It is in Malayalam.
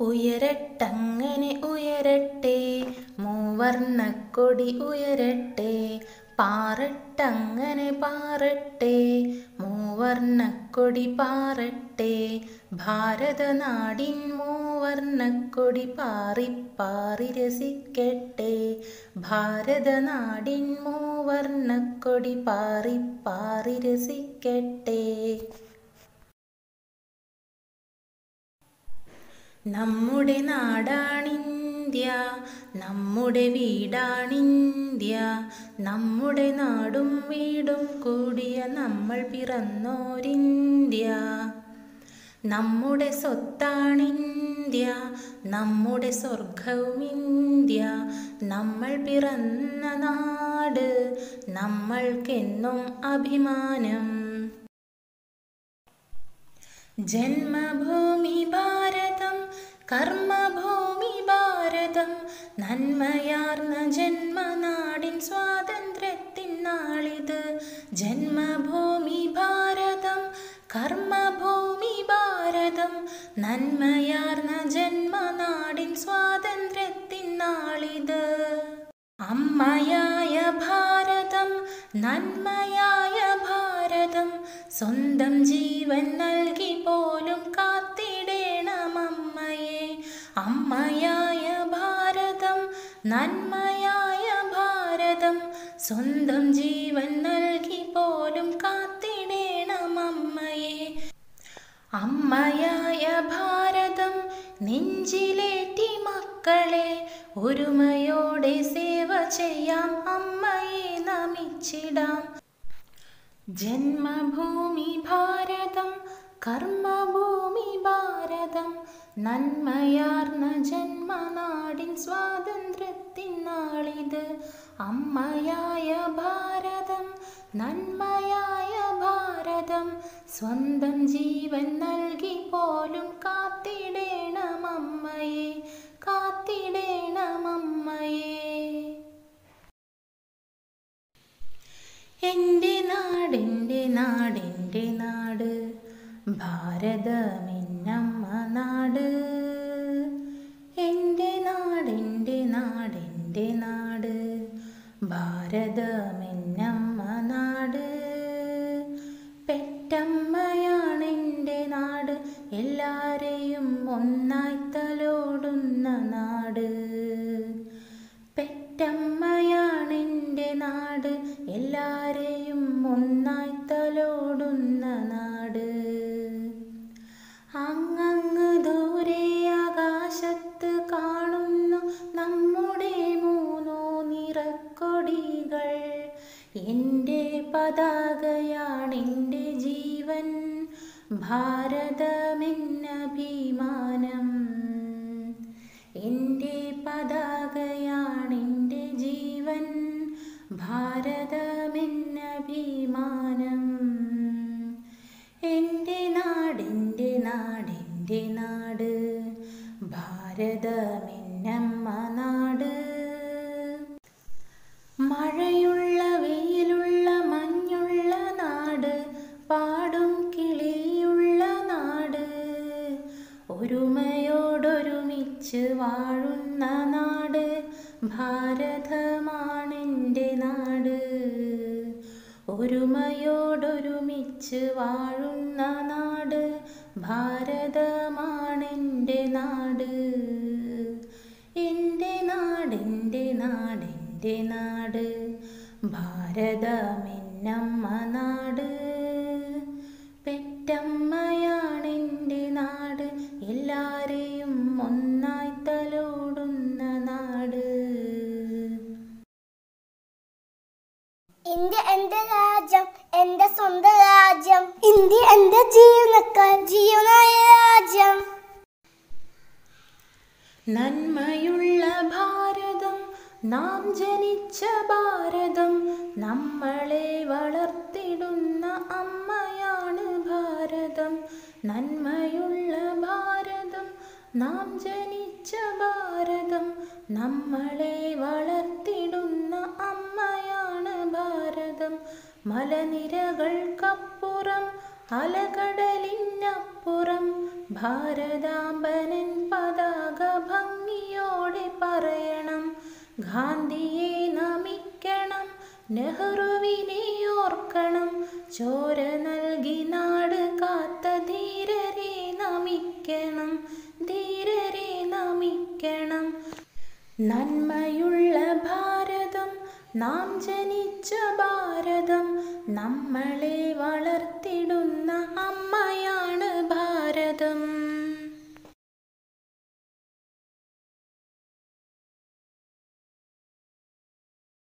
ഉയരട്ടങ്ങനെ ഉയരട്ടെ മൂവർണ്ണക്കൊടി ഉയരട്ടെ പാറട്ടങ്ങനെ പാറട്ടെ മൂവർണ്ണക്കൊടി പാറട്ടെ ഭാരതനാടിൻ മൂവർണ്ണക്കൊടി പാറിപ്പാറി രസിക്കട്ടെ ഭാരതനാടിൻ മൂവർണ്ണക്കൊടി പാറിപ്പാറി രസിക്കട്ടെ നമ്മുടെ നാടാണിന്ത്യ നമ്മുടെ വീടാണിന്ത്യ നമ്മുടെ നാടും വീടും കൂടിയ നമ്മൾ പിറന്നോരിന്ത്യ നമ്മുടെ സ്വത്താണിന്ത്യ നമ്മുടെ സ്വർഗവും ഇന്ത്യ നമ്മൾ പിറന്ന നാട് നമ്മൾക്കെന്നും അഭിമാനം ജന്മഭൂമി ഭാരതം കർമ്മഭൂമി ഭാരതം നന്മയാർന്ന ജന്മനാടിൻ സ്വാതന്ത്ര്യത്തിൻ നാളിത് ജന്മഭൂമി ഭാരതം കർമ്മഭൂമി ഭാരതം നന്മയാർന്ന ജന്മനാടിൻ സ്വാതന്ത്ര്യത്തിൻ നാളിത് അമ്മയായ ഭാരതം നന്മയായ ഭാരതം സ്വന്തം ജീവൻ നൽകി പോലും കാത്തിടേണം അമ്മയെ അമ്മയായ ഭാരതം നന്മയായ ഭാരതം സ്വന്തം ജീവൻ നൽകി പോലും കാത്തിടേണം അമ്മയെ അമ്മയായ ഭാരതം നെഞ്ചിലേറ്റി മക്കളെ ഒരുമയോടെ സേവ ചെയ്യാം അമ്മയെ നമിച്ചിടാം ജന്മഭൂമി ഭാരതം കർമ്മഭൂമി ഭാരതം നന്മയാർന്ന ജന്മനാടിൻ സ്വാതന്ത്ര്യത്തിൻ നാളിത് അമ്മയായ ഭാരതം നന്മയായ ഭാരതം സ്വന്തം ജീവൻ നൽകി പോലും കാത്തിടേണം അമ്മയെ കാത്തിടേണം അമ്മയെ എൻ്റെ നാടെൻ്റെ നാടെൻ്റെ നാട് ഭാരതമെന്നമ്മ നാട് എൻ്റെ നാടെൻ്റെ നാടെൻ്റെ നാട് ഭാരതമെന്നമ്മ നാട് പെറ്റമ്മയാണെൻ്റെ നാട് എല്ലാരെയും ഒന്നായി തലോടുന്ന നാട് പെറ്റമ്മയാണെൻ്റെ നാട് എല്ലാരെയും ഒന്നായി തലോടുന്ന നാട് അങ്ങങ്ങ് ദൂരെ ആകാശത്ത് കാണുന്നു നമ്മുടെ മൂന്നോ നിറക്കൊടികൾ എൻ്റെ പതാകയാണെൻ്റെ ജീവൻ ഭാരതമെന്നഭിമാനം എൻ്റെ പതാകയാണെൻ്റെ ജീവൻ ഭാരതമെന്നഭിമാനം എൻ്റെ നാടെൻ്റെ നാടെൻ്റെ നാട് ഭാരതമെന്നമ്മ നാട് മഴയുള്ള വെയിലുള്ള മഞ്ഞുള്ള നാട് പാടും കിളിയുള്ള നാട് ഒരുമയോടൊരുമിച്ച് വാഴുന്ന നാട് ഭാരതമാണെൻ്റെ നാട് ഒരുമയോടൊരുമിച്ച് വാഴുന്ന നാട് ഭാരതമാണെൻ്റെ നാട് എൻ്റെ നാടെൻ്റെ നാടെൻ്റെ നാട് ഭാരതമെന്നമ്മ നാട് പെറ്റമ്മയാണെൻ്റെ നാട് എല്ലാരെയും ഒന്നായി തലോടുന്ന നാട് ഇന്ത്യ എന്റെ രാജ്യം എന്റെ സ്വന്തം രാജ്യം ഇന്ത്യ എന്റെ ജീവനക്കാർ ജീവനായ രാജ്യം നന്മയുള്ള ഭാരതം നാം ജനിച്ച ഭാരതം നമ്മളെ വളർത്തിടുന്ന അമ്മയാണ് ഭാരതം നന്മയുള്ള ഭാരതം നാം ജനിച്ച ഭാരതം നമ്മളെ വളർത്തിടുന്ന അമ്മയാണ് ഭാരതം മലനിരകൾക്കപ്പുറം അലകടലിനപ്പുറം ഭാരതാംബനൻ പതാക ഗാന്ധിയെ നമിക്കണം നെഹ്റുവിനെ ഓർക്കണം ചോര നൽകി നാട് കാത്ത ധീരരെ നമിക്കണം ധീരരെ നമിക്കണം നന്മയുള്ള ഭാരതം നാം ജനിച്ച ഭാരതം നമ്മളെ വളർത്തിടുന്ന അമ്മയാണ് ഭാരതം